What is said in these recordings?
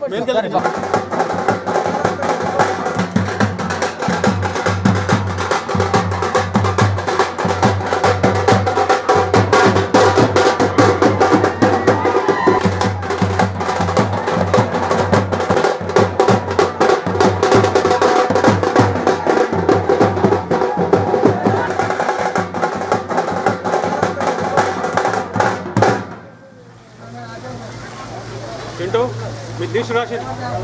చింటూ మీ తీసి రాసి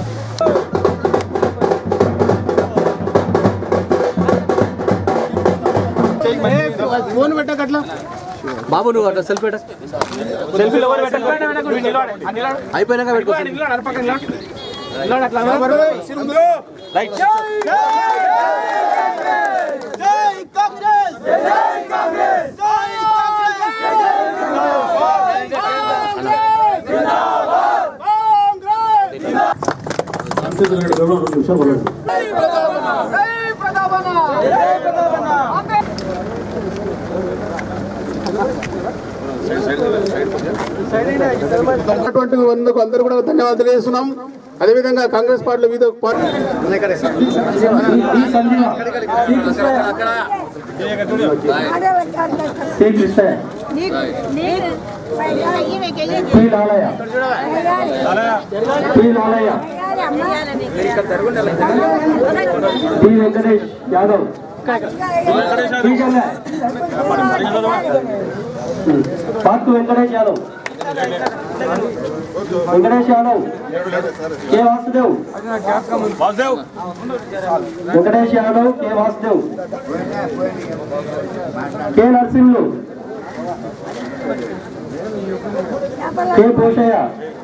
ఫోన్ పెట్టకట్లా బాబు నువ్వు అట్లా సెల్ఫీ పెట్ట సెల్ఫీలో ఎవరు పెట్టండి నువ్వు నిలబడు. ఆ నిలబడు. అయిపోయినాక పెట్టుకో నిలబడు, అటు పక్కన నిలబడు. నిలబడు అట్లా. రైట్. అటువంటి వందకు అందరూ కూడా ధన్యవాదాలు తెలియజేస్తున్నాం అదేవిధంగా కాంగ్రెస్ పార్టీలో వివిధ పార్టీ వెంకటేష్ యాదవ్ పార్తు Venkatesh Yadav Venkatesh Yadav K Vasudev Vasudev Venkatesh Yadav K Vasudev K Narasimhulu K Poshaiah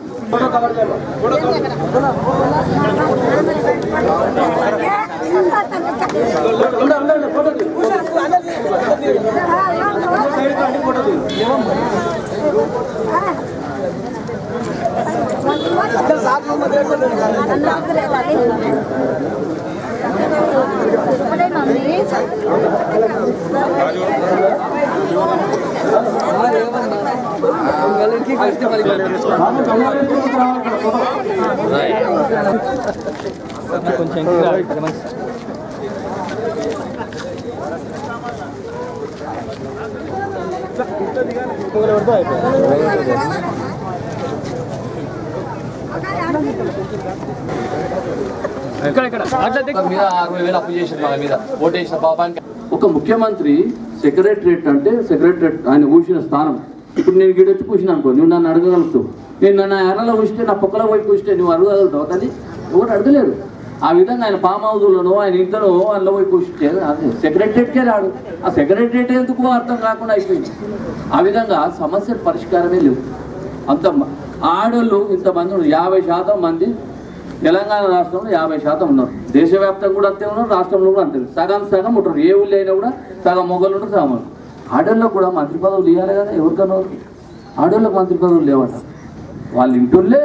మీద అరవై వేలు అప్పు చేసిన మన మీద ఓటేసిన పాపానికి ఒక ముఖ్యమంత్రి సెక్రటరేట్ అంటే సెక్రటరేట్ ఆయన కూర్చున్న స్థానం ఇప్పుడు నేను గీడ వచ్చి కూర్చున్నా అనుకో నువ్వు నన్ను అడగగలుగుతావు నేను నన్ను ఎర్రలో కూర్చుంటే నా పక్కలో పోయి కూర్చుంటే నువ్వు అడగగలుగుతావు అది ఎవరు అడగలేరు ఆ విధంగా ఆయన ఫామ్ హౌస్లోనో ఆయన ఇంట్లోనో అందులో పోయి కూర్చుంటే అదే సెక్రటరేట్కే రాడు ఆ సెక్రటరేట్ ఎందుకు అర్థం కాకుండా అయిపోయింది ఆ విధంగా సమస్యల పరిష్కారమే లేవు అంత మ- ఆడోళ్ళు ఇంతమంది ఉన్నారు యాభై శాతం మంది తెలంగాణ రాష్ట్రంలో యాభై శాతం ఉన్నారు దేశవ్యాప్తంగా కూడా అంతే ఉన్నారు రాష్ట్రంలో కూడా అంతే సగం సగం ఉంటారు ఏ ఊళ్ళో అయినా కూడా సగం మొగలు ఉంటారు సగం ఉంటారు. ఆడోళ్ళకు కూడా మంత్రి పదవులు ఇవ్వాలి కదా ఎవరికన్నా ఒకరికి. ఆడోళ్ళకి మంత్రి పదవులు లేవట వాళ్ళ ఇంటోళ్ళే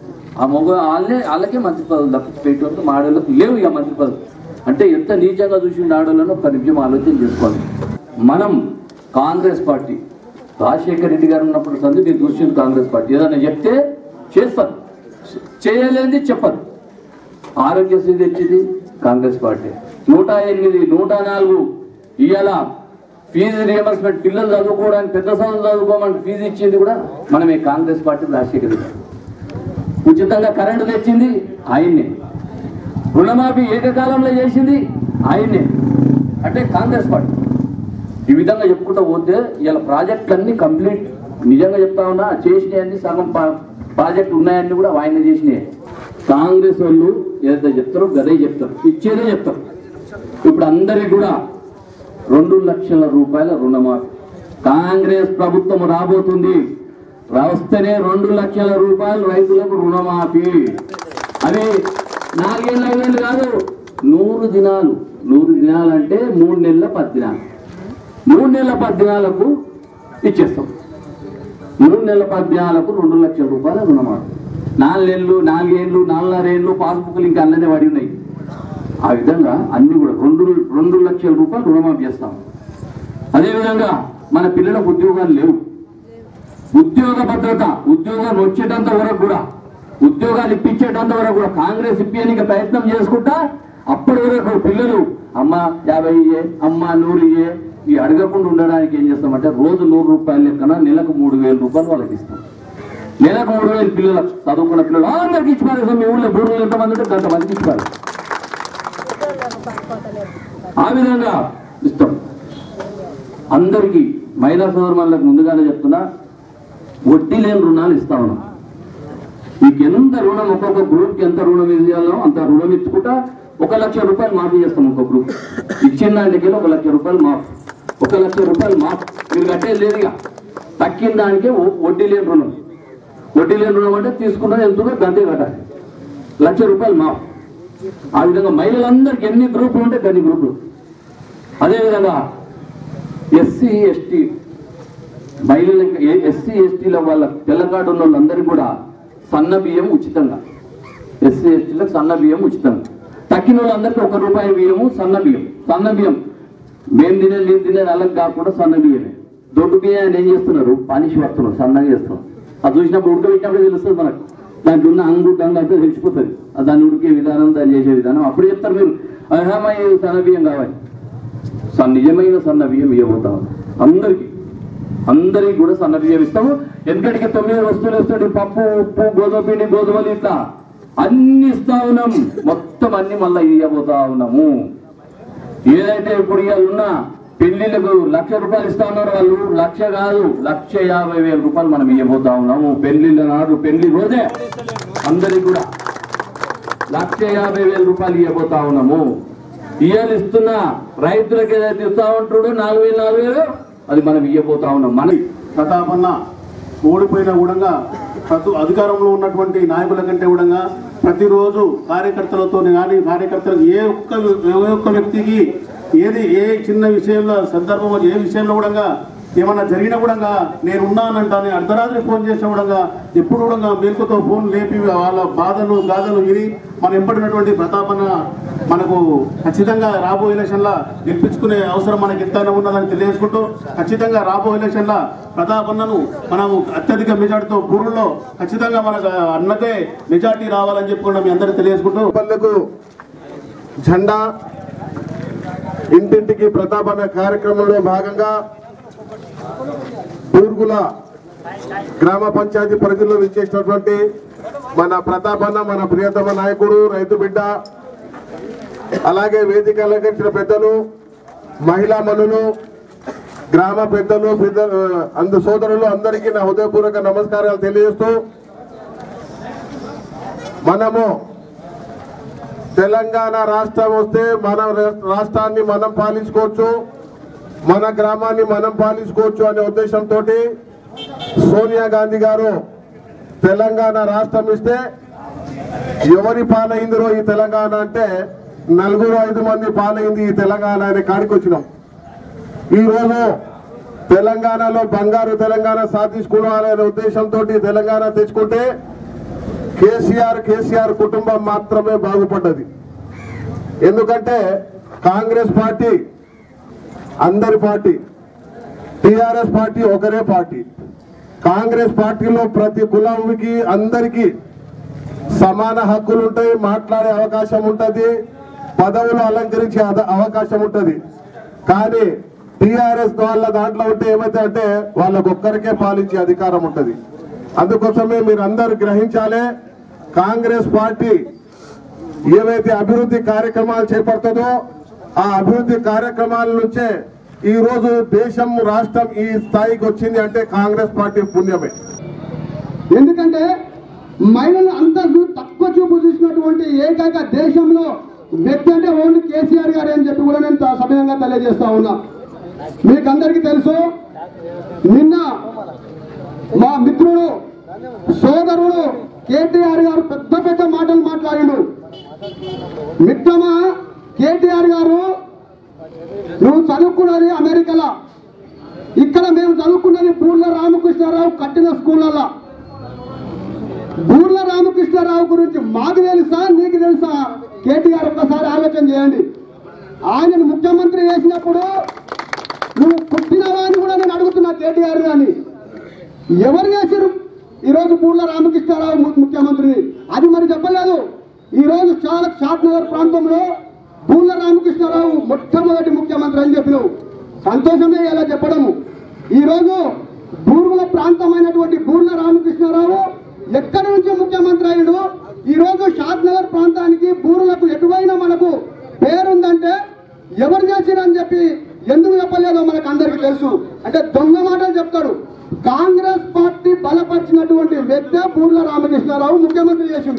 ఆ మొగ వాళ్ళే వాళ్ళకే మంత్రి పదవులు తప్పించి మా ఆడోళ్ళకి లేవు ఇక మంత్రి పదవులు అంటే ఎంత నీచంగా చూసిండు ఆడోళ్ళను ఒక నిమిషం ఆలోచన చేసుకోవాలి మనం కాంగ్రెస్ పార్టీ రాజశేఖర రెడ్డి గారు ఉన్నప్పుడు సంది మీరు చూసింది కాంగ్రెస్ పార్టీ ఏదైనా చెప్తే చేస్తారు చేయలేనిది చెప్పదు ఆరోగ్యశ్రీ తెచ్చింది కాంగ్రెస్ పార్టీ నూట ఎనిమిది నూట నాలుగు ఇవాళ ఫీజు రియంబర్స్మెంట్ పిల్లలు చదువుకోవడానికి పెద్ద చదువులు చదువుకోమని ఫీజు ఇచ్చింది కూడా మనమే కాంగ్రెస్ పార్టీ రాజశేఖర రెడ్డి గారు. ఉచితంగా కరెంటు తెచ్చింది ఆయన్నే రుణమాఫీ ఏకకాలంలో చేసింది ఆయన్నే అంటే కాంగ్రెస్ పార్టీ ఈ విధంగా చెప్పుకుంటూ పోతే ఇలా ప్రాజెక్టులన్నీ కంప్లీట్ నిజంగా చెప్తా ఉన్నా చేసినవన్నీ సగం పా- ప్రాజెక్టులు ఉన్నాయన్నీ కూడా ఆయన చేసినాయి కాంగ్రెస్ వాళ్ళు ఏదైతే చెప్తారో గదే చెప్తారు ఇచ్చేదే చెప్తారు ఇప్పుడు అందరికి కూడా రెండు లక్షల రూపాయల రుణమాఫీ కాంగ్రెస్ ప్రభుత్వం రాబోతుంది వస్తేనే రెండు లక్షల రూపాయలు రైతులకు రుణమాఫీ అది నాలుగేళ్ళు ఐదేళ్ళు కాదు నూరు దినాలు నూరు దినాలు అంటే మూడు నెలల పది దినాలు మూడు నెలల పది దినాలకు ఇచ్చేస్తాం మూడు నెలల పది దినాలకు రెండు లక్షల రూపాయల రుణమాఫీ నాలుగు నెలలు నాలుగేళ్ళు నాలుగున్నరేళ్ళు పాస్బుక్లు ఇంకా అల్లనే పడి ఉన్నాయి ఆ విధంగా అన్ని కూడా రెండు రెండు లక్షల రూపాయలు రుణమాఫీ చేస్తాం అదేవిధంగా మన పిల్లలకు ఉద్యోగాలు లేవు ఉద్యోగ భద్రత ఉద్యోగాలు వచ్చేటంత వరకు కూడా ఉద్యోగాలు ఇప్పించేటంత వరకు కూడా కాంగ్రెస్ ఇప్పించడానికి ప్రయత్నం చేసుకుంటా అప్పటి వరకు పిల్లలు అమ్మ యాభై ఇయ్యే అమ్మ నూరు ఇయ్యే ఈ అడగకుండా ఉండడానికి ఏం చేస్తామంటే రోజు నూరు రూపాయల లెక్కన నెలకు మూడు వేల రూపాయలు వాళ్ళకి ఇస్తాం నెలకు మూడు వేలు పిల్లలు చదువుకున్న పిల్లలు అందరికి ఇచ్చి పారేస్తాం మీ ఊళ్ళో బూర్లు ఎంతమంది ఉంటే గంట మందికి ఇచ్చి పారేస్తాం. ఆ విధంగా ఇస్తాం అందరికీ మహిళా సోదరులకు ముందుగానే చెప్తున్నా వడ్డీ లేని రుణాలు ఇస్తా ఉన్నాం మీకు ఎంత రుణం ఒక్కొక్క గ్రూప్కి ఎంత రుణం ఇవ్వాలో అంత రుణం ఇచ్చుకుంటా ఒక లక్ష రూపాయలు మాఫీ చేస్తాం ఒక్కొక్క గ్రూప్ ఇచ్చిన దానికి ఒక లక్ష రూపాయలు మాఫ్ ఒక లక్ష రూపాయలు మాఫ్ మీరు కట్టేది లేదుగా తక్కిన దానికే వ- వడ్డీ లేని రుణం వడ్డీ లేని రుణం అంటే తీసుకున్నది ఎంతో గంటే కట్టాలి లక్ష రూపాయలు మాఫ్ ఆ విధంగా మహిళలందరికీ ఎన్ని గ్రూపులు ఉంటే గన్ని గ్రూపులు అదేవిధంగా ఎస్సీ ఎస్టీ మహిళలకి ఎస్సీ ఎస్టీల వాళ్ళ తెల్లకాడు ఉన్న వాళ్ళందరికీ కూడా సన్న బియ్యం ఉచితంగా ఎస్సీ ఎస్టీలకు సన్న బియ్యం ఉచితంగా తక్కిన వాళ్ళందరికీ ఒక రూపాయి బియ్యము సన్న బియ్యం సన్న బియ్యం మేము తినే మీరు తినే వాళ్ళకి కాకుండా సన్న బియ్యమే దొడ్డు బియ్యాన్ని ఏం చేస్తున్నారు పానిషి పడుతున్నారు సన్నగా చేస్తున్నారు అది చూసినప్పుడు ఉడకబెట్టినప్పుడు తెలుస్తుంది మనకు దాంట్లో ఉన్న అంగు గంగ అంతా తెలిసిపోతుంది ఆ దాన్ని ఉడికే విధానం దాన్ని చేసే విధానం అప్పుడు చెప్తారు మీరు అర్హమయ్యే సన్న బియ్యం కావాలి సన్న నిజమైన సన్న బియ్యం ఇవ్వబోతాం అందరికీ అందరికి కూడా సన్న బియ్యం ఇస్తాము ఎందుకంటే తొమ్మిది వస్తువులు ఇస్తాడు పప్పు ఉప్పు గోధుమ పిండి గోధుమలు ఇట్లా అన్ని ఇస్తా ఉన్నాం మొత్తం అన్ని మళ్ళీ ఇవ్వబోతా ఉన్నాము ఏదైతే ఇప్పుడు ఇవాళ ఉన్నా పెళ్లిళ్ళకు లక్ష రూపాయలు ఇస్తా ఉన్నారు వాళ్ళు లక్ష కాదు లక్ష యాభై వేల రూపాయలు మనం ఇవ్వబోతా ఉన్నాము పెళ్లిళ్ళ నాడు పెళ్లి రోజే అందరికి కూడా లక్ష యాభై వేల రూపాయలు ఇవ్వబోతా ఉన్నాము ఇవాళ ఇస్తున్న రైతులకు ఏదైతే ఇస్తా ఉంటాడో నాలుగు వేలు నాలుగు వేలు అది మనం ఇవ్వబోతా ఉన్నాం మన ప్రతాపన్న ఓడిపోయిన కూడా ప్రతి అధికారంలో ఉన్నటువంటి నాయకుల కంటే కూడా ప్రతిరోజు కార్యకర్తలతో కానీ కార్యకర్తలకు ఏ ఒక్క ఏ ఒక్క వ్యక్తికి ఏది ఏ చిన్న విషయంలో సందర్భం ఏ విషయంలో కూడా ఏమన్నా జరిగినా కూడా నేను ఉన్నానంటాను అర్ధరాత్రి ఫోన్ చేసిన కూడా ఎప్పుడు కూడా మేలుకతో ఫోన్ లేపి వాళ్ళ బాధలు గాథలు విని మనం ఎంపడినటువంటి ప్రతాపన్న మనకు ఖచ్చితంగా రాబో ఎలక్షన్ల గెలిపించుకునే అవసరం మనకి ఎంతైనా ఉన్నదని తెలియజేసుకుంటూ ఖచ్చితంగా రాబో ఎలక్షన్ల ప్రతాపన్నను మనము అత్యధిక మెజార్టీతో బూరుల్లో ఖచ్చితంగా మనకు అన్నకే మెజార్టీ రావాలని చెప్పుకుంటూ మీ అందరికీ తెలియజేసుకుంటూ పల్లెకు జెండా ఇంటింటికి ప్రతాపన కార్యక్రమంలో భాగంగా బూర్గుల గ్రామ పంచాయతీ పరిధిలో విచ్చేసినటువంటి మన ప్రతాపన్న మన ప్రియతమ నాయకుడు రైతు బిడ్డ అలాగే వేదిక అలంకరించిన పెద్దలు మహిళా మనులు గ్రామ పెద్దలు పెద్ద అందు సోదరులు అందరికీ నా హృదయపూర్వక నమస్కారాలు తెలియజేస్తూ మనము తెలంగాణ రాష్ట్రం వస్తే మన రాష్ట్రాన్ని మనం పాలించుకోవచ్చు మన గ్రామాన్ని మనం పాలించుకోవచ్చు అనే ఉద్దేశంతో సోనియా గాంధీ గారు తెలంగాణ రాష్ట్రం ఇస్తే ఎవరి పాలైందిరో ఈ తెలంగాణ అంటే నలుగురు ఐదు మంది పాలైంది ఈ తెలంగాణ అనే కాడికి వచ్చినాం ఈ రోజు తెలంగాణలో బంగారు తెలంగాణ సాధించుకోవాలనే ఉద్దేశంతో తెలంగాణ తెచ్చుకుంటే కేసీఆర్ కేసీఆర్ కుటుంబం మాత్రమే బాగుపడ్డది ఎందుకంటే కాంగ్రెస్ పార్టీ అందరి పార్టీ టిఆర్ఎస్ పార్టీ ఒకరే పార్టీ కాంగ్రెస్ పార్టీలో ప్రతి కులంకి అందరికీ సమాన హక్కులు ఉంటాయి మాట్లాడే అవకాశం ఉంటది పదవులు అలంకరించే అద- అవకాశం ఉంటది కానీ టిఆర్ఎస్ వాళ్ళ దాంట్లో ఉంటే ఏమైతే అంటే వాళ్ళకు ఒక్కరికే పాలించే అధికారం ఉంటది అందుకోసమే మీరు అందరు గ్రహించాలి కాంగ్రెస్ పార్టీ ఏవైతే అభివృద్ధి కార్యక్రమాలు చేపడుతుందో ఆ అభివృద్ధి కార్యక్రమాల నుంచే ఈ రోజు దేశం రాష్ట్రం ఈ స్థాయికి వచ్చింది అంటే కాంగ్రెస్ పార్టీ పుణ్యమే ఎందుకంటే మహిళలు అంత చూ- తక్కువ చూపు చూసినటువంటి ఏకైక దేశంలో వ్యక్తి అంటే ఓన్లీ కేసీఆర్ గారు అని చెప్పి కూడా నేను త- సభ్యంగా తెలియజేస్తా ఉన్నా మీకు అందరికీ తెలుసు నిన్న మా మిత్రుడు సోదరుడు కేటీఆర్ గారు పెద్ద పెద్ద మాటలు మాట్లాడిండు మిత్రమా కేటీఆర్ గారు నువ్వు చదువుకున్నది అమెరికాలో ఇక్కడ మేము చదువుకున్నది పూర్ల రామకృష్ణారావు కట్టిన స్కూళ్ళల్లో బూర్ల రామకృష్ణారావు గురించి మాకు తెలుసా నీకు తెలుసా కేటీఆర్ ఒక్కసారి ఆలోచన చేయండి ఆయనను ముఖ్యమంత్రి చేసినప్పుడు నువ్వు పుట్టినవా అని కూడా నేను అడుగుతున్నా కేటీఆర్ గాని ఎవరు చేశారు ఈరోజు పూర్ల రామకృష్ణారావు ము- ముఖ్యమంత్రిని అది మరి చెప్పలేదు ఈరోజు చాలా షాద్ నగర్ ప్రాంతంలో పూర్ల రామకృష్ణారావు మొట్టమొదటి ముఖ్యమంత్రి అని చెప్పినావు సంతోషమే ఇలా చెప్పడము ఈరోజు బూర్గుల ప్రాంతమైనటువంటి బూర్ల రామకృష్ణారావు ఎక్కడి నుంచి ముఖ్యమంత్రి అయ్యాడు ఈరోజు షాద్ నగర్ ప్రాంతానికి బూరులకు ఎటువైనా మనకు పేరుందంటే ఎవరు చేసిరని చెప్పి ఎందుకు చెప్పలేదో మనకు అందరికీ తెలుసు అంటే దొంగ మాటలు చెప్తాడు కాంగ్రెస్ పార్టీ బలపరిచినటువంటి వ్యక్తి పూర్ల రామకృష్ణారావు ముఖ్యమంత్రి చేసిండు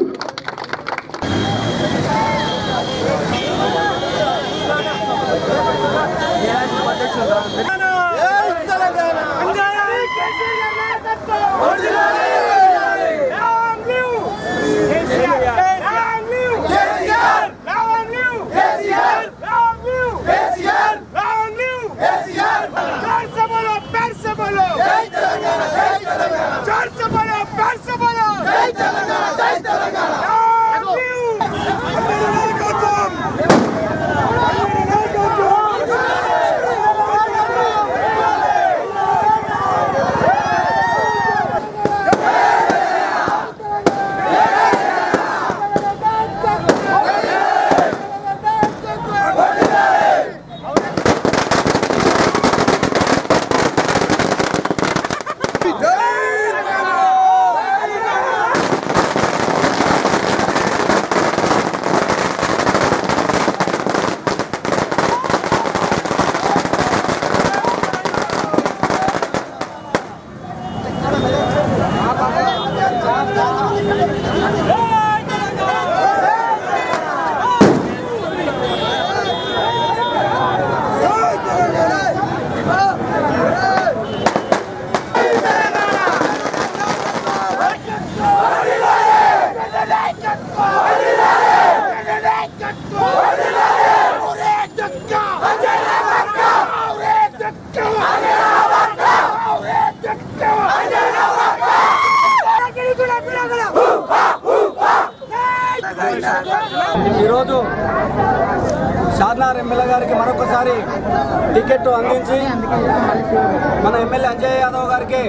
ఈరోజు షాద్నార్ ఎమ్మెల్యే గారికి మరొకసారి టికెట్ అందించి మన ఎమ్మెల్యే అంజయ్ యాదవ్ గారికి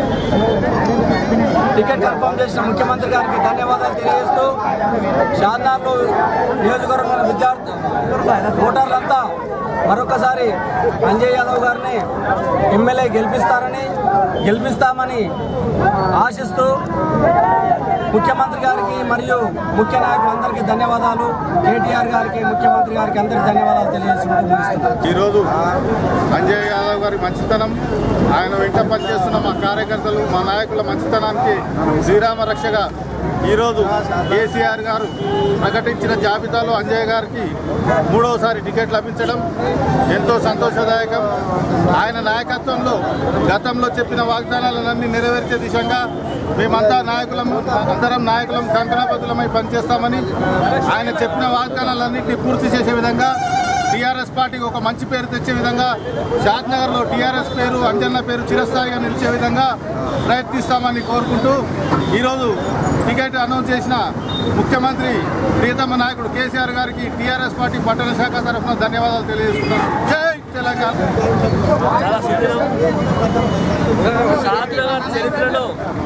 టికెట్ కన్ఫర్మ్ చేసిన ముఖ్యమంత్రి గారికి ధన్యవాదాలు తెలియజేస్తూ షాద్నార్లో నియోజకవర్గంలోని విద్యార్థి ఓటర్లంతా మరొకసారి అంజయ్ యాదవ్ గారిని ఎమ్మెల్యే గెలిపిస్తారని గెలిపిస్తామని ఆశిస్తూ ముఖ్యమంత్రి గారికి మరియు ముఖ్య నాయకులందరికీ ధన్యవాదాలు కేటీఆర్ గారికి ముఖ్యమంత్రి గారికి అందరికీ ధన్యవాదాలు తెలియజేసుకుంటూ ముగిస్తున్నాను ఈరోజు అంజయ్ యాదవ్ గారి మంచితనం ఆయన వెంట పనిచేస్తున్న మా కార్యకర్తలు మా నాయకుల మంచితనానికి శ్రీరామ రక్షగా ఈరోజు కేసీఆర్ గారు ప్రకటించిన జాబితాలో అంజయ్ గారికి మూడవసారి టికెట్ లభించడం ఎంతో సంతోషదాయకం ఆయన నాయకత్వంలో గతంలో చెప్పిన వాగ్దానాలన్నీ నెరవేర్చే దిశగా మేమంతా నాయకులం అందరం నాయకులం కంకణబద్ధులమై పనిచేస్తామని ఆయన చెప్పిన వాగ్దానాలన్నింటినీ పూర్తి చేసే విధంగా టీఆర్ఎస్ పార్టీకి ఒక మంచి పేరు తెచ్చే విధంగా షాద్ నగర్లో టీఆర్ఎస్ పేరు అంజన్న పేరు చిరస్థాయిగా నిలిచే విధంగా ప్రయత్నిస్తామని కోరుకుంటూ ఈరోజు టికెట్ అనౌన్స్ చేసిన ముఖ్యమంత్రి ప్రియతమ నాయకుడు కేసీఆర్ గారికి టీఆర్ఎస్ పార్టీ పట్టణ శాఖ తరఫున ధన్యవాదాలు తెలియజేస్తున్నాను జై తెలంగాణ చాలా సుదీరం షాద్నగర్ చరిత్రలో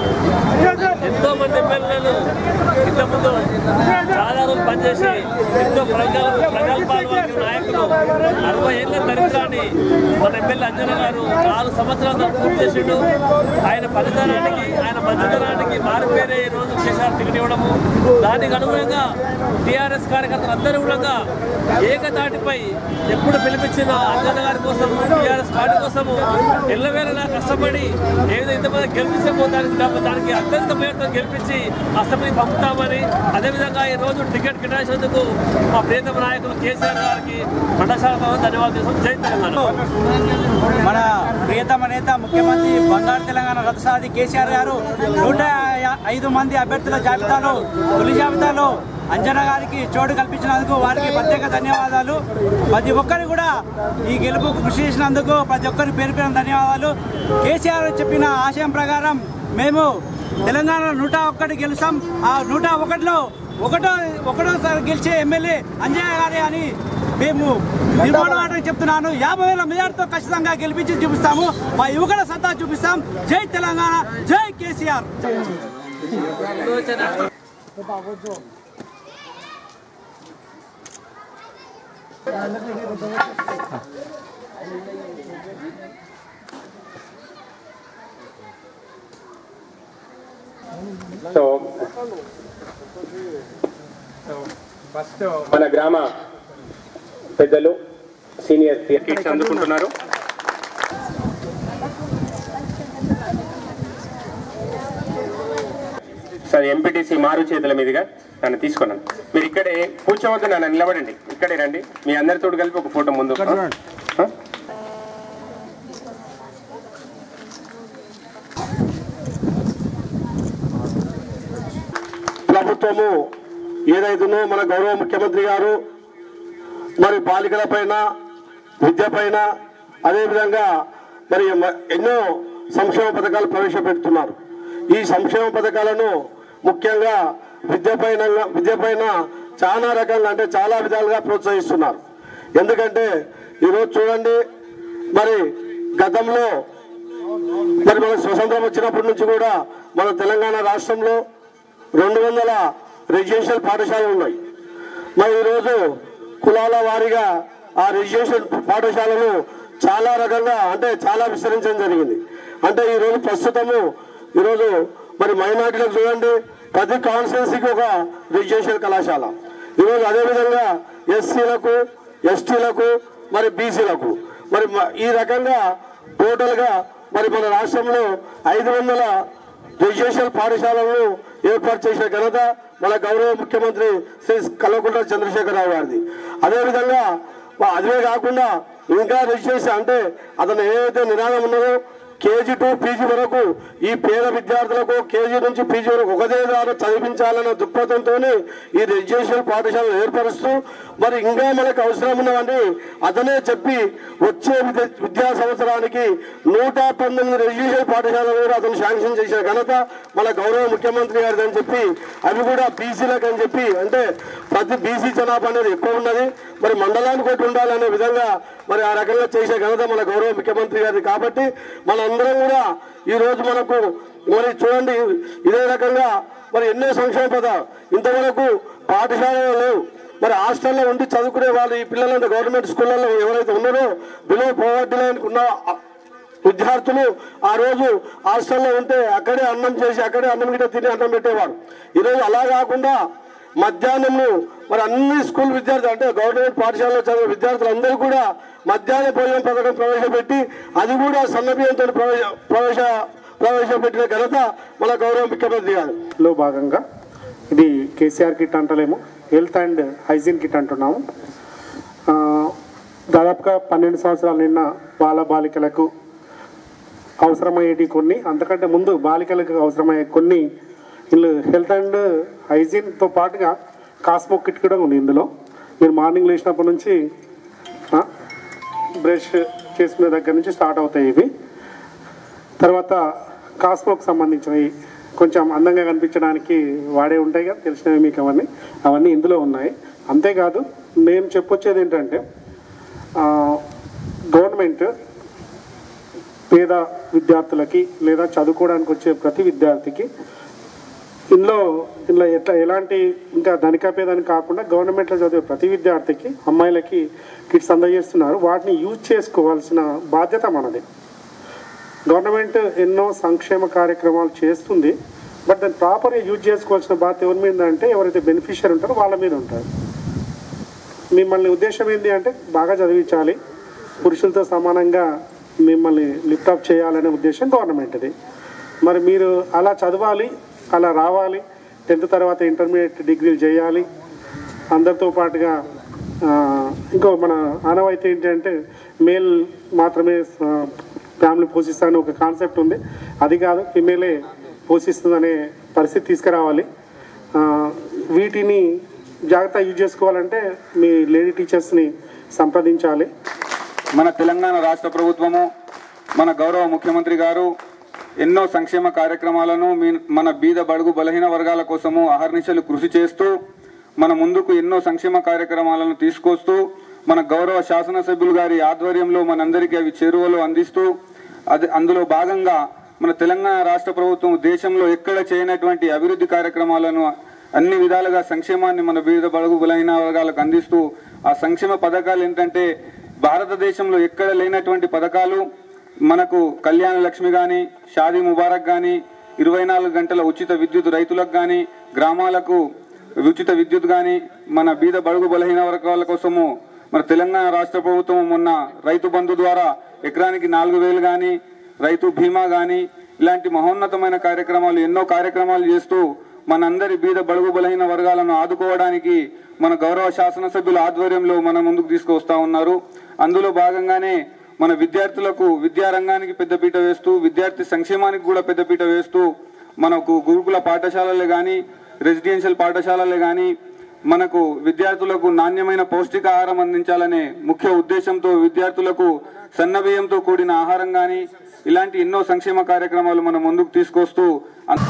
ఎంతో మంది ఎమ్మెల్యేలు ఇంతకుముందు చాలా రోజులు పనిచేసి ఎంతో ప్రజలు ప్రగల్భాలు వాళ్ళకి నాయకులు అరవై ఏళ్ళ చరిత్రాన్ని మన ఎమ్మెల్యే అంజన గారు నాలుగు సంవత్సరాలు దాన్ని పూర్తి చేసిండు ఆయన పనితనానికి ఆయన మంచితనానికి మారిపోయిన ఈ రోజు కేసీఆర్ టికెట్ ఇవ్వడము దానికి అనుగుణంగా టీఆర్ఎస్ కార్యకర్తలు అందరూ కూడా ఏకతాటిపై ఎప్పుడు పిలిపించిన అంజన గారి కోసం టీఆర్ఎస్ పార్టీ కోసము ఎల్లవేళలా కష్టపడి ఏదో ఇంతమంది గెలిపించబోతానికి దానికి అత్యంత పేరుతో గెలిపించి అసెంబ్లీకి పంపుతామని అదేవిధంగా ఈ రోజు టికెట్ కేటాయించినందుకు మా ప్రియతమ నాయకులు కేసీఆర్ గారికి మండశాల ధన్యవాదాలు చేస్తాం జై తెలంగాణ మన ప్రియతమ నేత ముఖ్యమంత్రి బంగారు తెలంగాణ రథసాది కేసీఆర్ గారు నూట ఐదు మంది అభ్యర్థుల జాబితాలో తొలి జాబితాలో అంజనా గారికి చోటు కల్పించినందుకు వారికి ప్రత్యేక ధన్యవాదాలు ప్రతి ఒక్కరు కూడా ఈ గెలుపుకు కృషి చేసినందుకు ప్రతి ఒక్కరి పేరు పేరు ధన్యవాదాలు కేసీఆర్ చెప్పిన ఆశయం ప్రకారం మేము తెలంగాణ నూట ఒక్కటి గెలుస్తాం ఆ నూట ఒకటిలో ఒకటో ఒకటోసారి గెలిచే ఎమ్మెల్యే అంజయ్య గారే అని మేము నిర్మాణం చెప్తున్నాను యాభై వేల మెజార్టీతో ఖచ్చితంగా గెలిపించి చూపిస్తాము మా యువకుల సత్తా చూపిస్తాం జై తెలంగాణ జై కేసీఆర్ సో మన గ్రామ పెద్దలు సీనియర్ కిట్స్ అందుకుంటున్నారు సార్ ఎంపీటీసీ మారు చేతుల మీదుగా నన్ను తీసుకున్నాను మీరు ఇక్కడే కూర్చోవద్దు నన్ను నిలబడండి ఇక్కడే రండి మీ అందరితో కలిపి ఒక ఫోటో ముందు ఆ? ప్రభుత్వము ఏదైతుందో మన గౌరవ ముఖ్యమంత్రి గారు మరి బాలికల పైన విద్య పైన అదేవిధంగా మరి మ- ఎన్నో సంక్షేమ పథకాలు ప్రవేశపెడుతున్నారు ఈ సంక్షేమ పథకాలను ముఖ్యంగా విద్య పైన విద్య పైన చాలా రకంగా అంటే చాలా విధాలుగా ప్రోత్సహిస్తున్నారు ఎందుకంటే ఈరోజు చూడండి మరి గతంలో మరి మన స్వతంత్రం వచ్చినప్పటి నుంచి కూడా మన తెలంగాణ రాష్ట్రంలో రెండు వందల రెసిడెన్షియల్ పాఠశాలలు ఉన్నాయి మరి ఈరోజు కులాల వారీగా ఆ రెసిడెన్షియల్ పాఠశాలను చాలా రకంగా అంటే చాలా విస్తరించడం జరిగింది అంటే ఈరోజు ప్రస్తుతము ఈరోజు మరి మైనార్టీలకు చూడండి ప్రతి కాన్స్టిట్యున్సీకి ఒక రెసిడెన్షియల్ కళాశాల ఈరోజు అదేవిధంగా ఎస్సీలకు ఎస్టీలకు మరి బీసీలకు మరి మ- ఈ రకంగా టోటల్గా మరి మన రాష్ట్రంలో ఐదు వందల రెసిడెన్షియల్ పాఠశాలను ఏర్పాటు చేసిన ఘనత మన గౌరవ ముఖ్యమంత్రి శ్రీ కల్వకుంట్ల చంద్రశేఖరరావు గారిది అదేవిధంగా మా- అదే కాకుండా ఇంకా రెసిడెన్షియల్ అంటే అతను ఏదైతే నినాదం ఉన్నదో కేజీ టు పీజీ వరకు ఈ పేద విద్యార్థులకు కేజీ నుంచి పీజీ వరకు ఒకదే ద్వారా చదివించాలన్న దృక్పథంతో ఈ రెసిడెన్షియల్ పాఠశాలను ఏర్పరుస్తూ మరి ఇంకా మనకు అవసరం ఉన్నవని అతనే చెప్పి వచ్చే విద్య- విద్యా సంవత్సరానికి నూట పంతొమ్మిది రెసిడెన్షియల్ పాఠశాలను కూడా అతను శాంక్షన్ చేసిన ఘనత మన గౌరవ ముఖ్యమంత్రి గారిది అని చెప్పి అవి కూడా బీసీలకు అని చెప్పి అంటే ప్రతి బీసీ జనాభా అనేది ఎక్కువ ఉన్నది మరి మండలానికి ఒకటి ఉండాలనే విధంగా మరి ఆ రకంగా చేసే ఘనత మన గౌరవ ముఖ్యమంత్రి గారిది కాబట్టి మనందరం కూడా ఈ రోజు మనకు మరి చూడండి ఇదే రకంగా మరి ఎన్నో సంక్షేమ పదాలు ఇంతవరకు పాఠశాలలో లేవు మరి హాస్టల్లో ఉండి చదువుకునే వాళ్ళు ఈ పిల్లలంతా గవర్నమెంట్ స్కూళ్ళలో ఎవరైతే ఉన్నారో బిలో పోవర్టీ లైన్ ఉన్న విద్యార్థులు ఆ రోజు హాస్టల్లో ఉంటే అక్కడే అన్నం చేసి అక్కడే అన్నం గిట్ట తిని అన్నం పెట్టేవారు ఈరోజు అలా కాకుండా మధ్యాహ్నము మరి అన్ని స్కూల్ విద్యార్థులు అంటే గవర్నమెంట్ పాఠశాలలో చదివే విద్యార్థులందరూ కూడా మధ్యాహ్న భోజనం పథకం ప్రవేశపెట్టి అది కూడా సన్నబియ్యంతో ప్రవేశ ప్రవేశ ప్రవేశపెట్టిన ఘనత మన గౌరవ ముఖ్యమంత్రి గారు లో భాగంగా ఇది కేసీఆర్ కిట్ అంటలేము హెల్త్ అండ్ హైజీన్ కిట్ అంటున్నాము ఆ, దాదాపుగా పన్నెండు సంవత్సరాలు నిన్న బాల బాలికలకు అవసరమయ్యేటి కొన్ని అంతకంటే ముందు బాలికలకు అవసరమయ్యే కొన్ని వీళ్ళు హెల్త్ అండ్ హైజీన్తో పాటుగా కాస్మో కిట్ కూడా ఉంది ఇందులో మీరు మార్నింగ్ లేచినప్పటి నుంచి ఆ, బ్రష్ చేసుకునే దగ్గర నుంచి స్టార్ట్ అవుతాయి ఇవి తర్వాత కాస్మోకి సంబంధించినవి కొంచెం అందంగా కనిపించడానికి వాడే ఉంటాయి కదా తెలిసినవి మీకు అవన్నీ అవన్నీ ఇందులో ఉన్నాయి అంతేకాదు నేను చెప్పొచ్చేది ఏంటంటే ఆ, గవర్నమెంట్ పేద విద్యార్థులకి లేదా చదువుకోవడానికి వచ్చే ప్రతి విద్యార్థికి ఇందులో ఇందులో ఎట్లా ఎలాంటి ఇంకా ధనిక పేదని కాకుండా గవర్నమెంట్లో చదివే ప్రతి విద్యార్థికి అమ్మాయిలకి కిట్స్ అందజేస్తున్నారు వాటిని యూజ్ చేసుకోవాల్సిన బాధ్యత మనది గవర్నమెంట్ ఎన్నో సంక్షేమ కార్యక్రమాలు చేస్తుంది బట్ దాన్ని ప్రాపర్గా యూజ్ చేసుకోవాల్సిన బాధ్యత ఎవరి మీద అంటే ఎవరైతే బెనిఫిషియర్ ఉంటారో వాళ్ళ మీద ఉంటారు మిమ్మల్ని ఉద్దేశం ఏంటి అంటే బాగా చదివించాలి పురుషులతో సమానంగా మిమ్మల్ని లిఫ్టప్ చేయాలనే ఉద్దేశం గవర్నమెంట్ది మరి మీరు అలా చదవాలి అలా రావాలి టెన్త్ తర్వాత ఇంటర్మీడియట్ డిగ్రీలు చేయాలి అందరితో పాటుగా ఆ, ఇంకో మన ఆనవాయితీ ఏంటంటే మేల్ మాత్రమే ఆ, ఫ్యామిలీ పోషిస్తానని ఒక కాన్సెప్ట్ ఉంది అది కాదు ఫిమేలే పోషిస్తుందనే పరిస్థితి తీసుకురావాలి ఆ, వీటిని జాగ్రత్త యూజ్ చేసుకోవాలంటే మీ లేడీ టీచర్స్ని సంప్రదించాలి మన తెలంగాణ రాష్ట్ర ప్రభుత్వము మన గౌరవ ముఖ్యమంత్రి గారు ఎన్నో సంక్షేమ కార్యక్రమాలను మీ మన బీద బడుగు బలహీన వర్గాల కోసము అహర్నిశలు కృషి చేస్తూ మన ముందుకు ఎన్నో సంక్షేమ కార్యక్రమాలను తీసుకొస్తూ మన గౌరవ శాసనసభ్యులు గారి ఆధ్వర్యంలో మనందరికీ అవి చేరువలో అందిస్తూ అది అందులో భాగంగా మన తెలంగాణ రాష్ట్ర ప్రభుత్వం దేశంలో ఎక్కడ చేయనటువంటి అభివృద్ధి కార్యక్రమాలను అన్ని విధాలుగా సంక్షేమాన్ని మన బీద బడుగు బలైన వర్గాలకు అందిస్తూ ఆ సంక్షేమ పథకాలు ఏంటంటే భారతదేశంలో ఎక్కడ లేనటువంటి పథకాలు మనకు కళ్యాణ లక్ష్మి కానీ షాదీ ముబారక్ కానీ ఇరవై నాలుగు గంటల ఉచిత విద్యుత్ రైతులకు కానీ గ్రామాలకు ఉచిత విద్యుత్ కానీ మన బీద బడుగు బలహీన వర్గాల కోసము మన తెలంగాణ రాష్ట్ర ప్రభుత్వం మొన్న రైతు బంధు ద్వారా ఎకరానికి నాలుగు వేలు కానీ రైతు బీమా కానీ ఇలాంటి మహోన్నతమైన కార్యక్రమాలు ఎన్నో కార్యక్రమాలు చేస్తూ మనందరి బీద బడుగు బలహీన వర్గాలను ఆదుకోవడానికి మన గౌరవ శాసనసభ్యుల ఆధ్వర్యంలో మన ముందుకు తీసుకువస్తా ఉన్నారు అందులో భాగంగానే మన విద్యార్థులకు విద్యారంగానికి పెద్దపీట వేస్తూ విద్యార్థి సంక్షేమానికి కూడా పెద్దపీట వేస్తూ మనకు గురుకుల పాఠశాలలే కానీ రెసిడెన్షియల్ పాఠశాలలే కానీ మనకు విద్యార్థులకు నాణ్యమైన పౌష్టికాహారం అందించాలనే ముఖ్య ఉద్దేశంతో విద్యార్థులకు సన్నబియ్యంతో కూడిన ఆహారం కానీ ఇలాంటి ఎన్నో సంక్షేమ కార్యక్రమాలు మనం ముందుకు తీసుకొస్తూ అన్-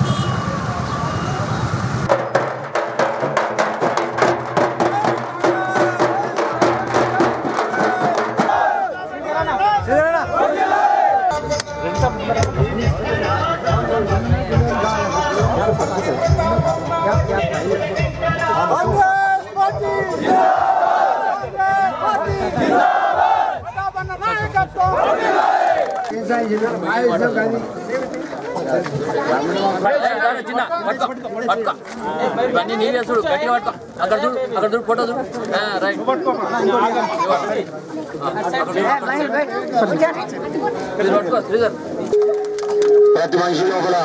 చిన్న పట్టుకో పట్టుకో ఇవన్నీ నీరే చూడు గట్టిగా పట్టుకో అక్కడ చూడు అక్కడ చూడు ఫోటో చూడు ఆ, రైట్ ఇది పట్టుకో శ్రీధర్ ప్రతి మనిషి లోపల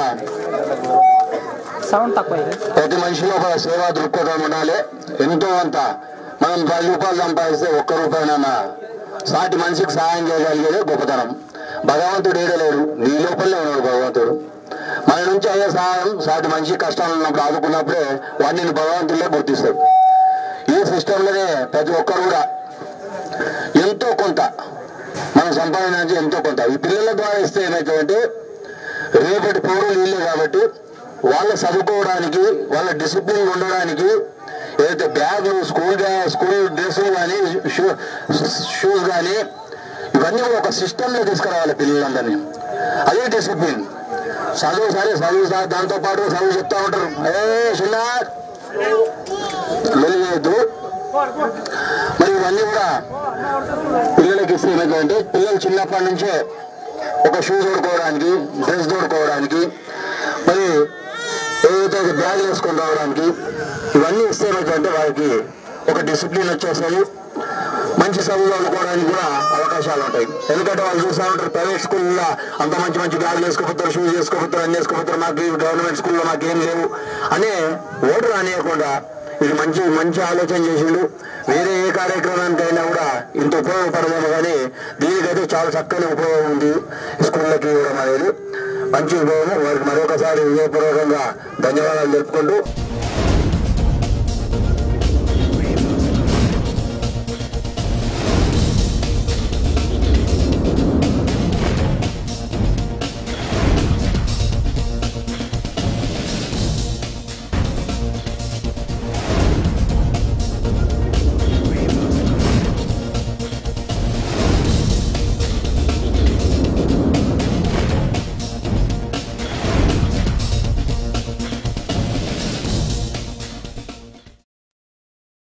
సౌండ్ తక్కువ ప్రతి మనిషి లోపల సేవా దృక్పథం ఉండాలి ఎంతో అంత మనం పది రూపాయలు సంపాదిస్తే ఒక్క రూపాయనైనా సాటి మనిషికి సహాయం చేయగలిగేదే గొప్పతనం భగవంతుడు ఏడలేడు నీ లోపలనే ఉన్నాడు భగవంతుడు మన నుంచి అయ్యే సహాయం సాటి మనిషి కష్టాలు ఉన్నప్పుడు ఆదుకున్నప్పుడే వాడిని భగవంతుడిలో గుర్తిస్తాడు ఈ సిస్టంలోనే ప్రతి ఒక్కరు కూడా ఎంతో కొంత మనం సంపాదించి ఎంతో కొంత ఈ పిల్లల ద్వారా ఇస్తే ఏమవుతుందంటే రేపటి పౌరులు వీళ్ళే కాబట్టి వాళ్ళ చదువుకోవడానికి వాళ్ళ డిసిప్లిన్ ఉండడానికి ఏదైతే బ్యాగులు స్కూల్ బ్యాగ్ స్కూల్ డ్రెస్సులు కానీ షూస్ కానీ ఇవన్నీ కూడా ఒక సిస్టంలో తీసుకురావాలి పిల్లలందరినీ అదే డిసిప్లిన్ చదువు సరే చదువు సార్ దాంతో పాటు చదువు చెప్తా ఉంటారు ఏ చిన్నార్ లొలిగేయద్దు మరి ఇవన్నీ కూడా పిల్లలకి ఇస్తే ఏమైందంటే పిల్లలు చిన్నప్పటి నుంచే ఒక షూ తోడుకోవడానికి డ్రెస్ తోడుకోవడానికి మరి ఏదైతే ఒక బ్యాగ్ వేసుకొని రావడానికి ఇవన్నీ ఇస్తే ఏమైందంటే వారికి ఒక డిసిప్లిన్ వచ్చేస్తుంది మంచి చదువు చదువుకోవడానికి కూడా అవకాశాలు ఉంటాయి ఎందుకంటే వాళ్ళు చూస్తూ ఉంటారు ప్రైవేట్ స్కూల్లో అంత మంచి మంచి బ్యాగులు వేసుకోపోతారు షూస్ వేసుకోపోతారు అన్ని వేసుకోపోతారు మాకు ఈ గవర్నమెంట్ స్కూల్లో మాకు ఏం లేవు అనే ఓటర్ అనేయకుండా ఇది మంచి మంచి ఆలోచన చేసిండు వేరే ఏ కార్యక్రమానికైనా కూడా ఇంత ఉపయోగపడదేమో కానీ దీనికైతే చాలా చక్కని ఉపయోగం ఉంది స్కూళ్ళకి ఇవ్వడం అనేది మంచి ఉపయోగం వారికి మరొకసారి విజయపూర్వకంగా ధన్యవాదాలు తెలుపుకుంటూ